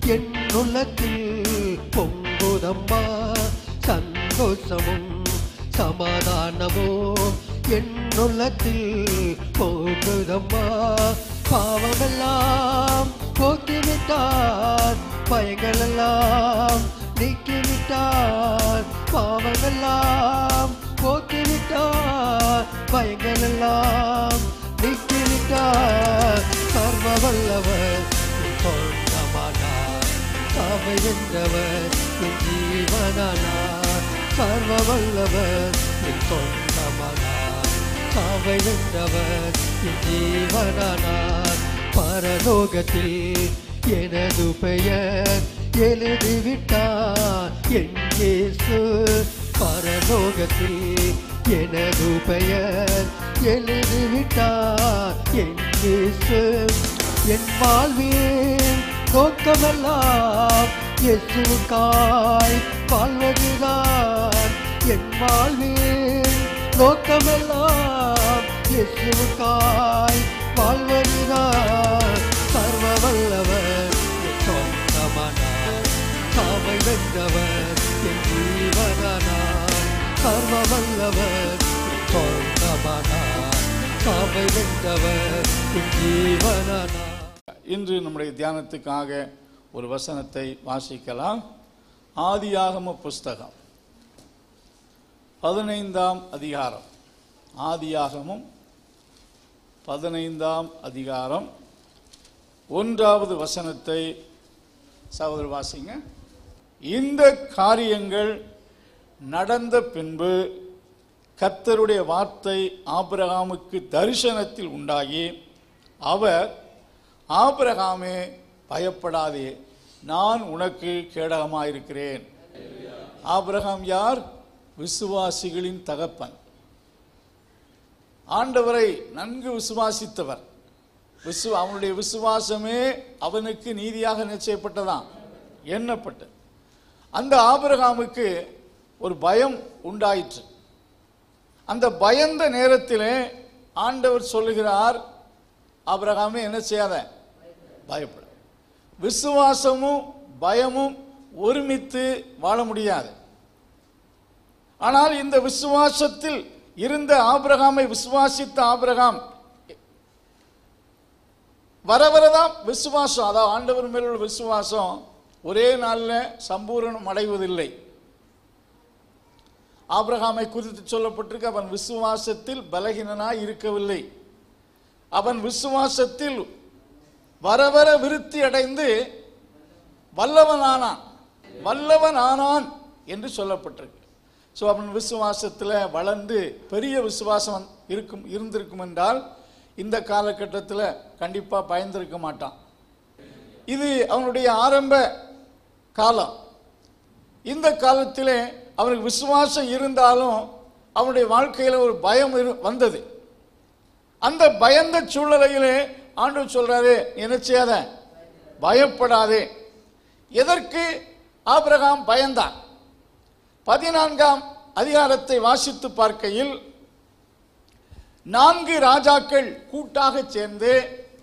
என் உள்ளத்தில் பொங்குதம்மா சந்தோஷமும் சமாதானமும் என் உள்ளத்தில் பொங்குதம்மா பாவமெல்லாம் போக்கிவிட்டார் பயங்களெல்லாம் நீக்கிவிட்டார் பாவமெல்லாம் போக்கிவிட்டார் பயங்களெல்லாம் நீக்கிவிட்டார் சர்வ வல்லவர் என் சொந்தமானார் சாவை வென்றவர் என் ஜீவனானார் சர்வ வல்லவர் என் சொந்தமானார் சாவை வென்றவர் என் ஜீவனானார் பரலோகத்தில் எனது பெயர் எழுதிவிட்டார் என் இயேசு பரலோகத்தில் எனது பெயர் எழுதிவிட்டார் என் இயேசு என் வாழ்வில் நோக்கமெல்லாம் இயேசுவுக்காய் வாழ்வதுதான் என் வாழ்வில் நோக்கமெல்லாம் இயேசுவுக்காய் வாழ்வதுதான் சர்வ வல்லவர் என் சொந்தமானார் சாவை வென்றவர் என் ஜீவனானார் சர்வ வல்லவர் என் சொந்தமானார் சாவை வென்றவர் என் ஜீவனானார் இன்று நம்முடைய தியானத்துக்காக ஒரு வசனத்தை வாசிக்கலாம் ஆதியாகம புஸ்தகம் பதினைந்தாம் அதிகாரம் ஆதியாகமும் பதினைந்தாம் அதிகாரம் ஒன்றாவது வசனத்தை சகோதரர் வாசிங்க இந்த காரியங்கள் நடந்த பின்பு கர்த்தருடைய வார்த்தை ஆபிரகாமுக்கு தரிசனத்தில் உண்டாகி அவர் ஆபிரகாமே பயப்படாதே நான் உனக்கு கேடகமாயிருக்கிறேன் ஆபிரகாம் யார் விசுவாசிகளின் தகப்பன் ஆண்டவரை நன்கு விசுவாசித்தவர் விசு அவனுடைய விசுவாசமே அவனுக்கு நீதியாக நிச்சயப்பட்டதாம் எண்ணப்பட்டது அந்த ஆபிரகாமுக்கு ஒரு பயம் உண்டாயிற்று அந்த பயந்த நேரத்திலே ஆண்டவர் சொல்லுகிறார் ஆபிரகாமே என்ன செய்யாத பயப்பட விசுவாசமும் பயமும் ஒருமித்து வாழ முடியாது ஆனால் இந்த விசுவாசத்தில் இருந்த ஆபிரகாமை விசுவாசித்த ஆபிரகாம் வர வரதான் விசுவாசம் அதாவது ஆண்டவர் மேல் உள்ள விசுவாசம் ஒரே நாளில் சம்பூரணம் அடைவதில்லை ஆபிரகாமை குறித்து சொல்லப்பட்டிருக்கு அவன் விசுவாசத்தில் பலகீனனாய் இருக்கவில்லை அவன் விசுவாசத்தில் வர வர விருத்தி அடைந்து வல்லவனானான் வல்லவனானான் என்று சொல்லப்பட்டிருக்கு ஸோ அவன் விசுவாசத்தில் வளர்ந்து பெரிய விசுவாசம் இருக்கும் இருந்திருக்கும் என்றால் இந்த காலகட்டத்தில் கண்டிப்பாக பயந்திருக்க மாட்டான் இது அவனுடைய ஆரம்ப காலம் இந்த காலத்திலே அவனுக்கு விசுவாசம் இருந்தாலும் அவனுடைய வாழ்க்கையில் ஒரு பயம் இரு வந்தது அந்த பயந்த சூழ்நிலையிலே ஆண்டவர் சொல்றாரு என்ன செய்யாத பயப்படாதே எதற்கு ஆபிரகாம் பயந்தான் பதினான்காம் அதிகாரத்தை வாசித்து பார்க்கையில் நான்கு ராஜாக்கள் கூட்டாக சேர்ந்து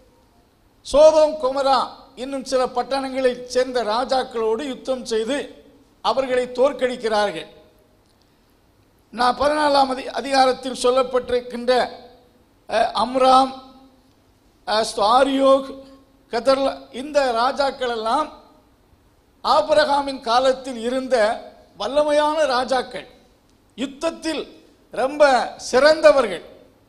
சோதோம் குமரா இன்னும் சில பட்டணங்களைச் சேர்ந்த ராஜாக்களோடு யுத்தம் செய்து அவர்களை தோற்கடிக்கிறார்கள் நான் பதினாலாம் அதி அதிகாரத்தில் சொல்லப்பட்டிருக்கின்ற அஹ், அம்ராம் அஹ், ஆரியோக் கதர்ல இந்த ராஜாக்கள் எல்லாம் ஆபிரகாமின் காலத்தில் இருந்த வல்லமையான ராஜாக்கள் யுத்தத்தில் ரொம்ப சிறந்தவர்கள்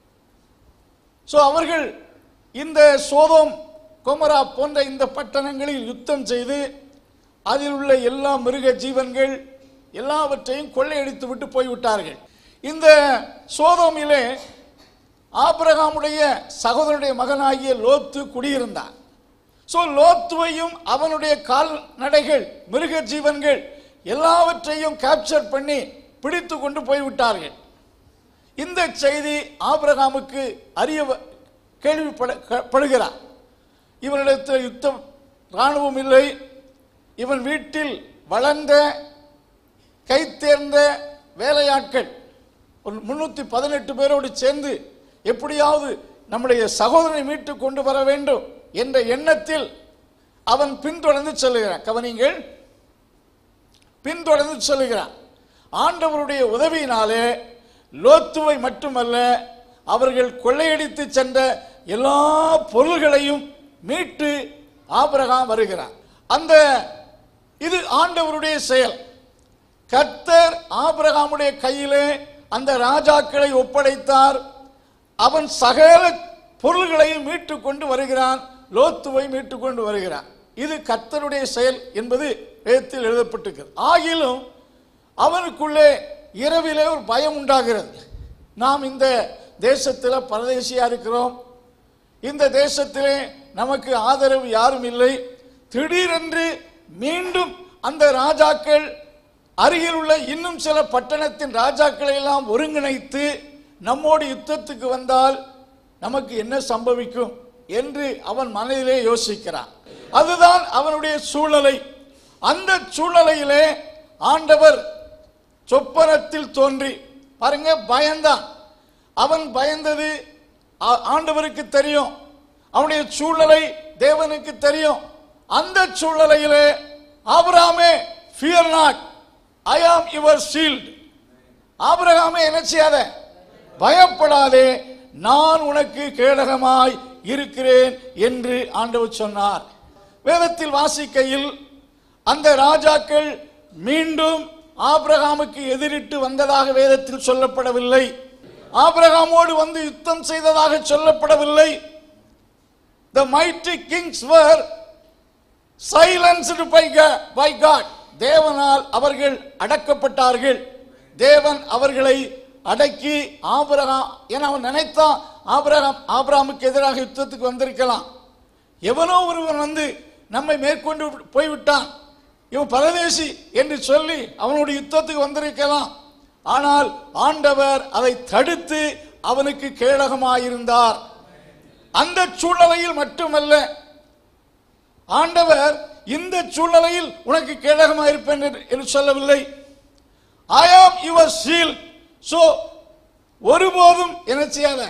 ஸோ அவர்கள் இந்த சோதோம் கொமரா போன்ற இந்த பட்டணங்களில் யுத்தம் செய்து அதில் உள்ள எல்லா மிருக ஜீவன்கள் எல்லாவற்றையும் கொள்ளையடித்து விட்டு போய்விட்டார்கள் இந்த சோதோமிலே ஆபிரகாமுடைய சகோதரனுடைய மகனாகிய லோத்து குடியிருந்தார் ஸோ லோத்துவையும் அவனுடைய கால்நடைகள் மிருக ஜீவன்கள் எல்லாவற்றையும் கேப்சர் பண்ணி பிடித்து கொண்டு போய்விட்டார்கள் இந்த செய்தி ஆபிரகாமுக்கு அறிய வ- கேள்விப்பட க- படுகிறார் இவனிடத்தில் யுத்தம் இராணுவம் இல்லை இவன் வீட்டில் வளர்ந்த கைத்தேர்ந்த வேலையாட்கள் ஒரு முன்னூற்றி பதினெட்டு பேரோடு சேர்ந்து எப்படியாவது நம்முடைய சகோதரனை மீட்டு கொண்டு வர வேண்டும் என்ற எண்ணத்தில் அவன் பின்தொடர்ந்து செல்லுகிறான் கவனிங்கள் பின்தொடர்ந்து செல்லுகிறான் ஆண்டவருடைய உதவியினாலே லோத்துவை மட்டுமல்ல அவர்கள் கொள்ளையடித்து சென்ற எல்லா பொருள்களையும் மீட்டு ஆபிரகாம் வருகிறார் அந்த இது ஆண்டவருடைய செயல் கர்த்தர் ஆபிரகாமுடைய கையிலே அந்த ராஜாக்களை ஒப்படைத்தார் அவன் சகல பொருள்களையும் மீட்டு கொண்டு வருகிறான் லோத்துவை மீட்டு கொண்டு வருகிறான் இது கர்த்தருடைய செயல் என்பது வேதத்தில் எழுதப்பட்டிருக்கிறது ஆகிலும் அவனுக்குள்ளே இரவிலே ஒரு பயம் உண்டாகிறது நாம் இந்த தேசத்தில் பரதேசியா இருக்கிறோம் இந்த தேசத்திலே நமக்கு ஆதரவு யாரும் இல்லை திடீரென்று மீண்டும் அந்த ராஜாக்கள் அருகில் உள்ள இன்னும் சில பட்டணத்தின் ராஜாக்களை எல்லாம் ஒருங்கிணைத்து நம்மோடு யுத்தத்துக்கு வந்தால் நமக்கு என்ன சம்பவிக்கும் என்று அவன் மனதிலே யோசிக்கிறான் அதுதான் அவனுடைய சூழ்நிலை அந்த சூழ்நிலையிலே ஆண்டவர் சொப்பனத்தில் தோன்றி பாருங்க பயந்தான் அவன் பயந்தது ஆ- ஆண்டவருக்கு தெரியும் அவனுடைய சூழ்நிலை தேவனுக்கு தெரியும் அந்த சூழ்நிலையிலே ஆபிரகாமே fear not I am your shield ஆபிரகாமே என்ன செய்யாத பயப்படாதே நான் உனக்கு கேடகமாய் இருக்கிறேன் என்று ஆண்டவர் சொன்னார் வேதத்தில் வாசிக்கையில் அந்த ராஜாக்கள் மீண்டும் ஆபிரகாமுக்கு எதிரிட்டு வந்ததாக வேதத்தில் சொல்லப்படவில்லை ஆபிரகாமோடு வந்து யுத்தம் செய்ததாக சொல்லப்படவில்லை the mighty kings were silenced by God, by God. தேவனால் அவர்கள் அடக்கப்பட்டார்கள் தேவன் அவர்களை அடக்கி ஆபிரகாம் என அவன் நினைத்தான் ஆபிரகாம் ஆபிரகாமுக்கு எதிராக யுத்தத்துக்கு வந்திருக்கலாம் எவனோ ஒருவன் வந்து நம்மை மேற்கொண்டு போய்விட்டான் இவன் பரதேசி என்று சொல்லி அவனுடைய யுத்தத்துக்கு வந்திருக்கலாம் ஆனால் ஆண்டவர் அதை தடுத்து அவனுக்கு கேடகமாயிருந்தார் அந்த சூழ்நிலையில் மட்டுமல்ல ஆண்டவர் இந்த சூழ்நிலையில் உனக்கு கேடகமாக இருப்பேன் என்று- என்று சொல்லவில்லை ஐ ஆம் யுவர் சீல் சோ ஒருபோதும் என்ன செய்யாத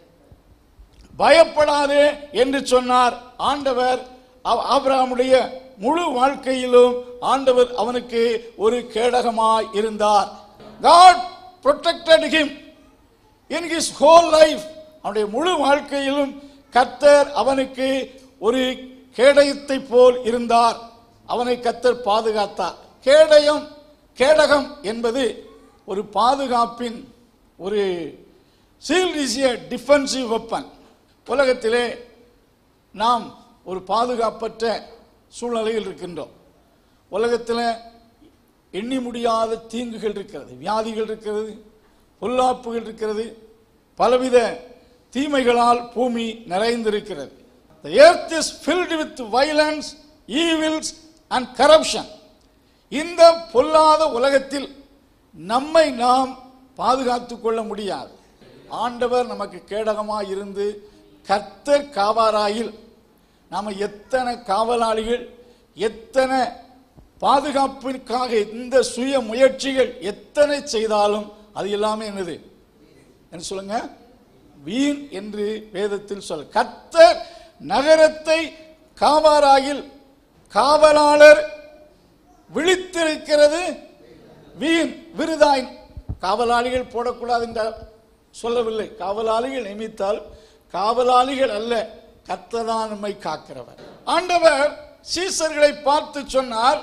பயப்படாதே என்று சொன்னார் ஆண்டவர் ஆ- ஆபிரகாமுடைய முழு வாழ்க்கையிலும் ஆண்டவர் அவனுக்கு ஒரு கேடகமாய் இருந்தார் God protected him in his whole life அவனுடைய முழு வாழ்க்கையிலும் கர்த்தர் அவனுக்கு ஒரு கேடயத்தை போல் இருந்தார் அவனை கர்த்தர் பாதுகாத்தார் கேடயம் கேடகம் என்பது ஒரு பாதுகாப்பின் ஒரு shield is a defensive weapon உலகத்திலே நாம் ஒரு பாதுகாப்பற்ற சூழ்நிலையில் இருக்கின்றோம் உலகத்தில் எண்ணி முடியாத தீங்குகள் இருக்கிறது வியாதிகள் இருக்கிறது பொல்லாப்புகள் இருக்கிறது பலவித தீமைகளால் பூமி நிறைந்திருக்கிறது The earth is filled with violence, evils and corruption. இந்த பொல்லாத உலகத்தில் நம்மை நாம் பாதுகாத்துக் கொள்ள முடியாது ஆண்டவர் நமக்கு கேடகமாய் இருந்து கர்த்தர் காவாராயில் நாம எத்தனை காவலாளிகள் எத்தனை பாதுகாப்பிற்காக இந்த சுய முயற்சிகள் எத்தனை செய்தாலும் அது எல்லாமே என்னது என்ன சொல்லுங்க வீண் என்று வேதத்தில் சொல்ல கர்த்தர் நகரத்தை காவாராயில் காவலாளர் விழித்திருக்கிறது வீண் விருதாய் காவலாளிகள் போடக்கூடாது என்று சொல்லவில்லை காவலாளிகள் நியமித்தால் காவலாளிகள் அல்ல கர்த்ததான் நம்மை காக்கிறவர் ஆண்டவர் சீசர்களை பார்த்து சொன்னார்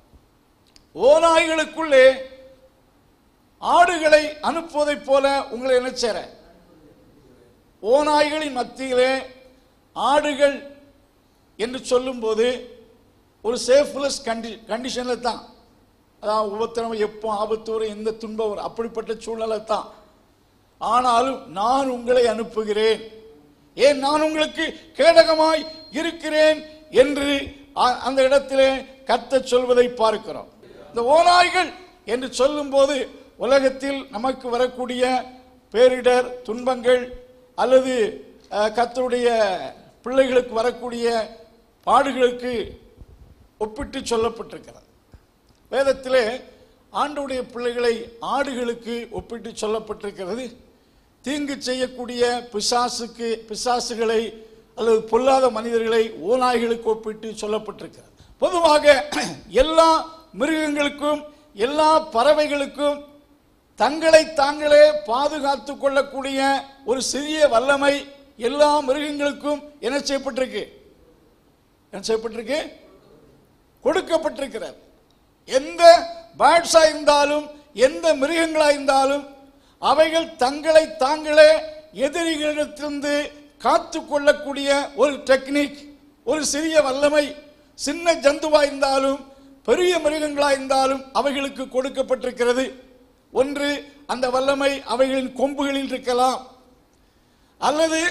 ஓநாய்களுக்குள்ளே ஆடுகளை அனுப்புவதைப் போல உங்களை என்ன செய்ற ஓநாய்களின் மத்தியிலே ஆடுகள் என்று சொல்லும்போது ஒரு சேஃப்லெஸ் கண்டி கண்டிஷனில் தான் அதான் ஒவ்வொருத்தரும் எப்போ ஆபத்து வரும் எந்த துன்பம் வரும் அப்படிப்பட்ட சூழ்நிலை தான் ஆனாலும் நான் உங்களை அனுப்புகிறேன் ஏன் நான் உங்களுக்கு கேடகமாய் இருக்கிறேன் என்று அ- அந்த இடத்திலே கர்த்தர் சொல்வதை பார்க்கிறோம் இந்த ஓநாய்கள் என்று சொல்லும்போது உலகத்தில் நமக்கு வரக்கூடிய பேரிடர் துன்பங்கள் அல்லது அஹ், கர்த்தருடைய பிள்ளைகளுக்கு வரக்கூடிய பாடுகளுக்கு ஒப்பிட்டு சொல்லப்பட்டிருக்கிறது வேதத்திலே ஆண்டுடைய பிள்ளைகளை ஆடுகளுக்கு ஒப்பிட்டு சொல்லப்பட்டிருக்கிறது தீங்கு செய்யக்கூடிய பிசாசுக்கு பிசாசுகளை அல்லது பொல்லாத மனிதர்களை ஓநாய்களுக்கு ஒப்பிட்டு சொல்லப்பட்டிருக்கிறது பொதுவாக எல்லா மிருகங்களுக்கும் எல்லா பறவைகளுக்கும் தங்களை தாங்களே பாதுகாத்துக் கொள்ளக்கூடிய ஒரு சிறிய வல்லமை எல்லா மிருகங்களுக்கும் என்ன செய்யப்பட்டிருக்கு என்ன செய்யப்பட்டிருக்கு கொடுக்கப்பட்டிருக்கிறது எந்த பேர்ட்ஸா இருந்தாலும் எந்த மிருகங்களா இருந்தாலும் அவைகள் தங்களை தாங்களே எதிரிகளிடத்திலிருந்து காத்து கொள்ளக்கூடிய ஒரு டெக்னிக் ஒரு சிறிய வல்லமை சின்ன ஜந்துவா இருந்தாலும் பெரிய மிருகங்களா இருந்தாலும் அவைகளுக்கு கொடுக்கப்பட்டிருக்கிறது ஒன்று அந்த வல்லமை அவைகளின் கொம்புகளில் இருக்கலாம் அல்லது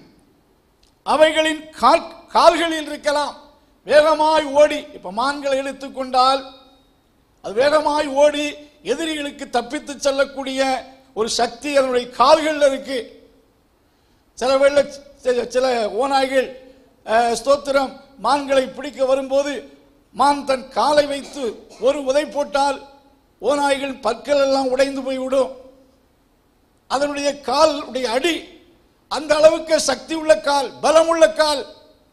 அவைகளின் கால் கால்களில் இருக்கலாம் வேகமாய் ஓடி இப்ப மான்களை எடுத்துக்கொண்டால் அது வேகமாய் ஓடி எதிரிகளுக்கு தப்பித்து செல்லக்கூடிய ஒரு சக்தி அதனுடைய கால்கள்ல இருக்கு சில வேளை சில- சில ஓநாய்கள் அஹ், ஸ்தோத்திரம் மான்களை பிடிக்க வரும்போது மான் தன் காலை வைத்து ஒரு உதை போட்டால் ஓநாய்கள் பற்கள் எல்லாம் உடைந்து போய்விடும் அதனுடைய கால் உடைய அடி அந்த அளவுக்கு சக்தி உள்ள கால் பலமுள்ள கால்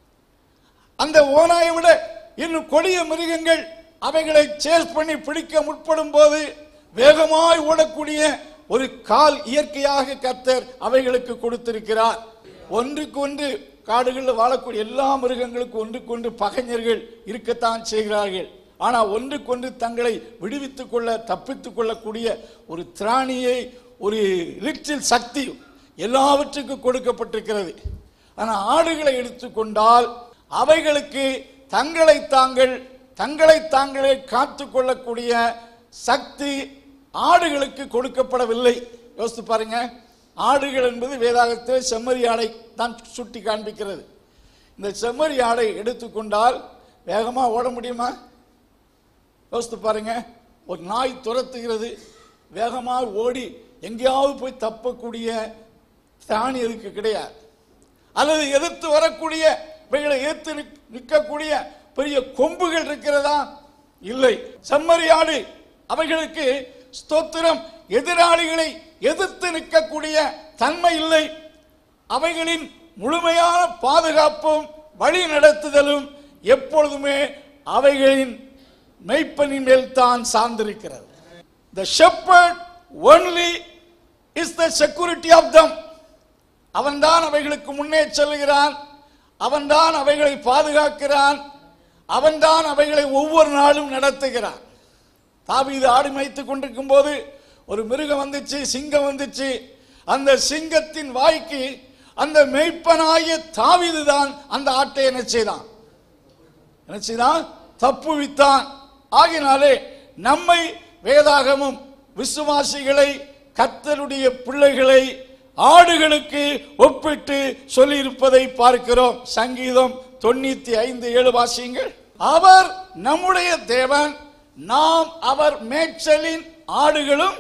அந்த ஓநாயை விட இன்னும் கொடிய மிருகங்கள் அவைகளை சேஸ் பண்ணி பிடிக்க முற்படும் போது வேகமாய் ஓடக்கூடிய ஒரு கால் இயற்கையாக கர்த்தர் அவைகளுக்கு கொடுத்திருக்கிறார் ஒன்றுக்கு ஒன்று காடுகளில் வாழக்கூடிய எல்லா மிருகங்களுக்கும் ஒன்றுக்கு ஒன்று பகைஞர்கள் இருக்கத்தான் செய்கிறார்கள் ஆனால் ஒன்றுக்கொன்று தங்களை விடுவித்துக் கொள்ள தப்பித்துக் கொள்ளக்கூடிய ஒரு திராணியை ஒரு லிட்டில் சக்தி எல்லாவற்றுக்கும் கொடுக்கப்பட்டிருக்கிறது ஆனால் ஆடுகளை எடுத்துக்கொண்டால் அவைகளுக்கு தங்களை தாங்கள் தங்களை தாங்களே காத்து கொள்ளக்கூடிய சக்தி ஆடுகளுக்கு கொடுக்கப்படவில்லை யோசித்து பாருங்க ஆடுகள் என்பது வேதாகத்தில் செம்மறி ஆடை தான் சுட்டி காண்பிக்கிறது இந்த செம்மறி ஆடை எடுத்துக்கொண்டால் வேகமாக ஓட முடியுமா யோசித்து பாருங்க ஒரு நாய் துரத்துகிறது வேகமாக ஓடி எங்கேயாவது போய் தப்பக்கூடிய திராணி அதுக்கு கிடையாது அல்லது எதிர்த்து வரக்கூடிய இவைகளை எதிர்த்து நிக்- நிற்கக்கூடிய பெரிய கொம்புகள் இருக்கிறதா இல்லை செம்மறியாடு அவைகளுக்கு ஸ்தோத்திரம் எதிராளிகளை எதிர்த்து நிற்கக்கூடிய தன்மை இல்லை அவைகளின் முழுமையான பாதுகாப்பும் வழி நடத்துதலும் எப்பொழுதுமே அவைகளின் மெய்ப்பனின் மேல் தான் சார்ந்திருக்கிறது the shepherd only is the security of them அவன்தான் அவைகளுக்கு முன்னே செல்கிறான் அவன்தான் அவைகளை பாதுகாக்கிறான் அவன்தான் அவைகளை ஒவ்வொரு நாளும் நடத்துகிறான் தாவீது ஆடு மேய்த்துக் கொண்டிருக்கும் போது ஒரு மிருகம் வந்துச்சு சிங்கம் வந்துச்சு அந்த சிங்கத்தின் வாய்க்கு அந்த மெய்ப்பனாகிய தாவீது தான் அந்த ஆட்டை என்ன செய்தான் என்ன செய்தான் தப்புவித்தான் ஆகினாலே நம்மை வேதாகமும் விசுவாசிகளை கர்த்தருடைய பிள்ளைகளை ஆடுகளுக்கு ஒப்பிட்டு சொல்லியிருப்பதை பார்க்கிறோம் சங்கீதம் தொண்ணூத்தி ஐந்து ஏழு வாசியங்கள் அவர் நம்முடைய தேவன் நாம் அவர் மேய்ச்சலின் ஆடுகளும்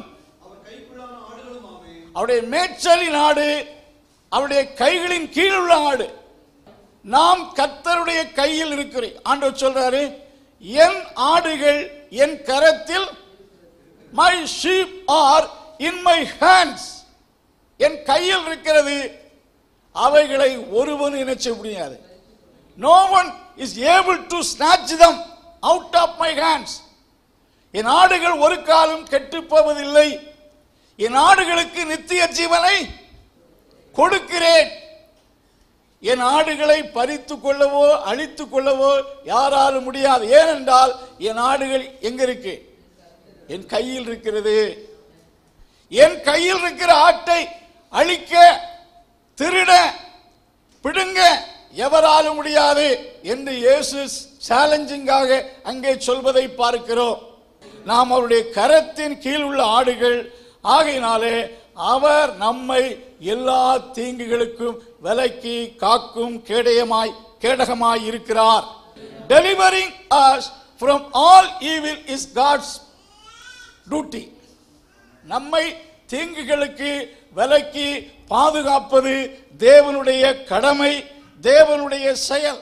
அவருடைய மேய்ச்சலின் ஆடு அவருடைய கைகளின் கீழ் உள்ள ஆடு நாம் கர்த்தருடைய கையில் இருக்கிறேன் ஆண்டவர் சொல்றாரு என் ஆடுகள் என் கரத்தில் my sheep are in my hands என் கையில் இருக்கிறது அவைகளை ஒருவன் என்ன செய்ய முடியாது no one is able to snatch them out of my hands என் ஆடுகள் ஒரு காலம் கெட்டுப் போவதில்லை என் ஆடுகளுக்கு நித்திய ஜீவனை கொடுக்கிறேன் என் ஆடுகளை பறித்துக் கொள்ளவோ அழித்துக் கொள்ளவோ யாராலும் முடியாது ஏனென்றால் என் ஆடுகள் எங்க இருக்கு என் கையில் இருக்கிறது என் கையில் இருக்கிற ஆட்டை அழிக்க திருட பிடுங்க எவராலும் முடியாது என்று இயேசு சேலஞ்சிங்காக அங்கே சொல்வதை பார்க்கிறோம் நாம் அவருடைய கரத்தின் கீழ் உள்ள ஆடுகள் ஆகையினாலே அவர் நம்மை எல்லா தீங்குகளுக்கும் விலக்கி காக்கும் கேடயமாய் கேடகமாய் இருக்கிறார் delivering us from all evil is God's duty நம்மை தீங்குகளுக்கு விலக்கி பாதுகாப்பது தேவனுடைய கடமை தேவனுடைய செயல்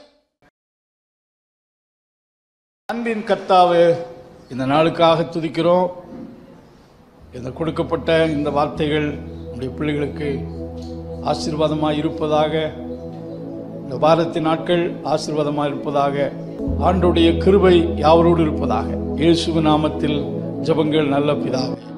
அன்பின் கர்த்தாவே இந்த நாளுக்காக துதிக்கிறோம் இந்த கொடுக்கப்பட்ட இந்த வார்த்தைகள் நம்முடைய பிள்ளைகளுக்கு ஆசீர்வாதமாக இருப்பதாக இந்த வாரத்தின் நாட்கள் ஆசீர்வாதமாக இருப்பதாக ஆண்டுடைய கிருபை யாவரோடு இருப்பதாக இயேசுவின் நாமத்தில் ஜெபங்கள் நல்ல பிதாவே